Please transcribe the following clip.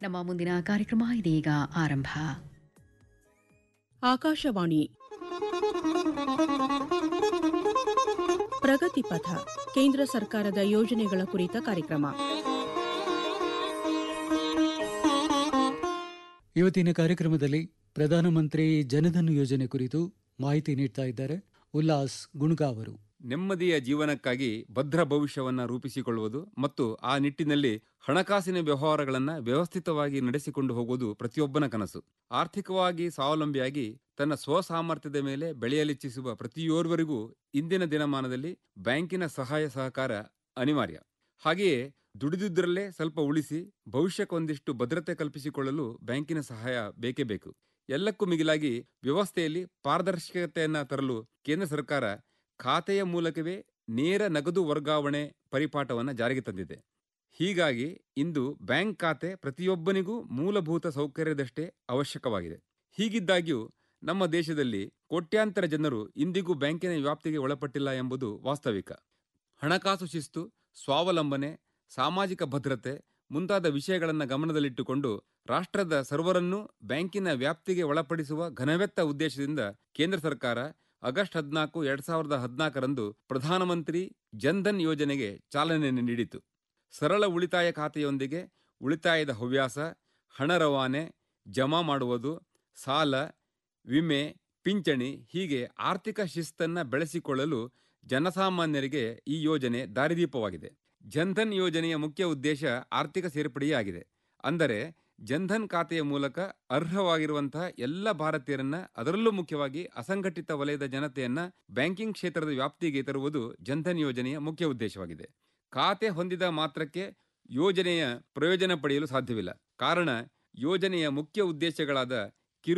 ನಮ್ಮ ಮುಂದಿನ ಕಾರ್ಯಕ್ರಮ ಇದೀಗ ಆರಂಭ ಆಕಾಶವಾಣಿ ಪ್ರಗತಿ ಪಥ ಕೇಂದ್ರ ಸರ್ಕಾರದ ಯೋಜನೆಗಳ ಕುರಿತ ಕಾರ್ಯಕ್ರಮ ಇವತ್ತಿನ ಕಾರ್ಯಕ್ರಮದಲ್ಲಿ ಪ್ರಧಾನಮಂತ್ರಿ ಜನಧನ್ ಯೋಜನೆ ಕುರಿತು ಮಾಹಿತಿ ನೀಡ್ತಾ ಇದ್ದಾರೆ ಉಲ್ಲಾಸ್ ಗುಣಗಾ ಅವರು ನೆಮ್ಮದಿಯ ಜೀವನಕ್ಕಾಗಿ ಭದ್ರ ಭವಿಷ್ಯವನ್ನ ರೂಪಿಸಿಕೊಳ್ಳುವುದು ಮತ್ತು ಆ ನಿಟ್ಟಿನಲ್ಲಿ ಹಣಕಾಸಿನ ವ್ಯವಹಾರಗಳನ್ನು ವ್ಯವಸ್ಥಿತವಾಗಿ ನಡೆಸಿಕೊಂಡು ಹೋಗುವುದು ಪ್ರತಿಯೊಬ್ಬನ ಕನಸು ಆರ್ಥಿಕವಾಗಿ ಸ್ವಾವಲಂಬಿಯಾಗಿ ತನ್ನ ಸ್ವಸಾಮರ್ಥ್ಯದ ಮೇಲೆ ಬೆಳೆಯಲಿಚ್ಛಿಸುವ ಪ್ರತಿಯೋರ್ವರಿಗೂ ಇಂದಿನ ದಿನಮಾನದಲ್ಲಿ ಬ್ಯಾಂಕಿನ ಸಹಾಯ ಸಹಕಾರ ಅನಿವಾರ್ಯ ಹಾಗೆಯೇ ದುಡಿದುದರಲ್ಲೇ ಸ್ವಲ್ಪ ಉಳಿಸಿ ಭವಿಷ್ಯಕ್ಕೊಂದಿಷ್ಟು ಭದ್ರತೆ ಕಲ್ಪಿಸಿಕೊಳ್ಳಲು ಬ್ಯಾಂಕಿನ ಸಹಾಯ ಬೇಕೇ ಬೇಕು ಎಲ್ಲಕ್ಕೂ ಮಿಗಿಲಾಗಿ ವ್ಯವಸ್ಥೆಯಲ್ಲಿ ಪಾರದರ್ಶಕತೆಯನ್ನ ತರಲು ಕೇಂದ್ರ ಸರ್ಕಾರ ಖಾತೆಯ ಮೂಲಕವೇ ನೇರ ನಗದು ವರ್ಗಾವಣೆ ಪರಿಪಾಠವನ್ನು ಜಾರಿಗೆ ತಂದಿದೆ ಹೀಗಾಗಿ ಇಂದು ಬ್ಯಾಂಕ್ ಖಾತೆ ಪ್ರತಿಯೊಬ್ಬನಿಗೂ ಮೂಲಭೂತ ಸೌಕರ್ಯದಷ್ಟೇ ಅವಶ್ಯಕವಾಗಿದೆ ಹೀಗಿದ್ದಾಗ್ಯೂ ನಮ್ಮ ದೇಶದಲ್ಲಿ ಕೋಟ್ಯಾಂತರ ಜನರು ಇಂದಿಗೂ ಬ್ಯಾಂಕಿನ ವ್ಯಾಪ್ತಿಗೆ ಒಳಪಟ್ಟಿಲ್ಲ ಎಂಬುದು ವಾಸ್ತವಿಕ ಹಣಕಾಸು ಶಿಸ್ತು ಸ್ವಾವಲಂಬನೆ ಸಾಮಾಜಿಕ ಭದ್ರತೆ ಮುಂತಾದ ವಿಷಯಗಳನ್ನು ಗಮನದಲ್ಲಿಟ್ಟುಕೊಂಡು ರಾಷ್ಟ್ರದ ಸರ್ವರನ್ನೂ ಬ್ಯಾಂಕಿನ ವ್ಯಾಪ್ತಿಗೆ ಒಳಪಡಿಸುವ ಘನವೆತ್ತ ಉದ್ದೇಶದಿಂದ ಕೇಂದ್ರ ಸರ್ಕಾರ ಆಗಸ್ಟ್ ಹದಿನಾಲ್ಕು ಎರಡ್ ಸಾವಿರದ ಹದಿನಾಲ್ಕರಂದು ಪ್ರಧಾನಮಂತ್ರಿ ಜನ್ಧನ್ ಯೋಜನೆಗೆ ಚಾಲನೆ ನೀಡಿತು ಸರಳ ಉಳಿತಾಯ ಖಾತೆಯೊಂದಿಗೆ ಉಳಿತಾಯದ ಹವ್ಯಾಸ ಹಣ ರವಾನೆ ಜಮಾ ಮಾಡುವುದು ಸಾಲ ವಿಮೆ ಪಿಂಚಣಿ ಹೀಗೆ ಆರ್ಥಿಕ ಶಿಸ್ತನ್ನ ಬೆಳೆಸಿಕೊಳ್ಳಲು ಜನಸಾಮಾನ್ಯರಿಗೆ ಈ ಯೋಜನೆ ದಾರಿದೀಪವಾಗಿದೆ ಜನ್ಧನ್ ಯೋಜನೆಯ ಮುಖ್ಯ ಉದ್ದೇಶ ಆರ್ಥಿಕ ಸೇರ್ಪಡೆಯೇ ಆಗಿದೆ ಅಂದರೆ ಜನ್ಧನ್ ಖಾತೆಯ ಮೂಲಕ ಅರ್ಹವಾಗಿರುವಂತಹ ಎಲ್ಲ ಭಾರತೀಯರನ್ನ ಅದರಲ್ಲೂ ಮುಖ್ಯವಾಗಿ ಅಸಂಘಟಿತ ವಲಯದ ಜನತೆಯನ್ನ ಬ್ಯಾಂಕಿಂಗ್ ಕ್ಷೇತ್ರದ ವ್ಯಾಪ್ತಿಗೆ ತರುವುದು ಜನ್ಧನ್ ಯೋಜನೆಯ ಮುಖ್ಯ ಉದ್ದೇಶವಾಗಿದೆ ಖಾತೆ ಹೊಂದಿದ ಮಾತ್ರಕ್ಕೆ ಯೋಜನೆಯ ಪ್ರಯೋಜನ ಪಡೆಯಲು ಸಾಧ್ಯವಿಲ್ಲ ಕಾರಣ ಯೋಜನೆಯ ಮುಖ್ಯ ಉದ್ದೇಶಗಳಾದ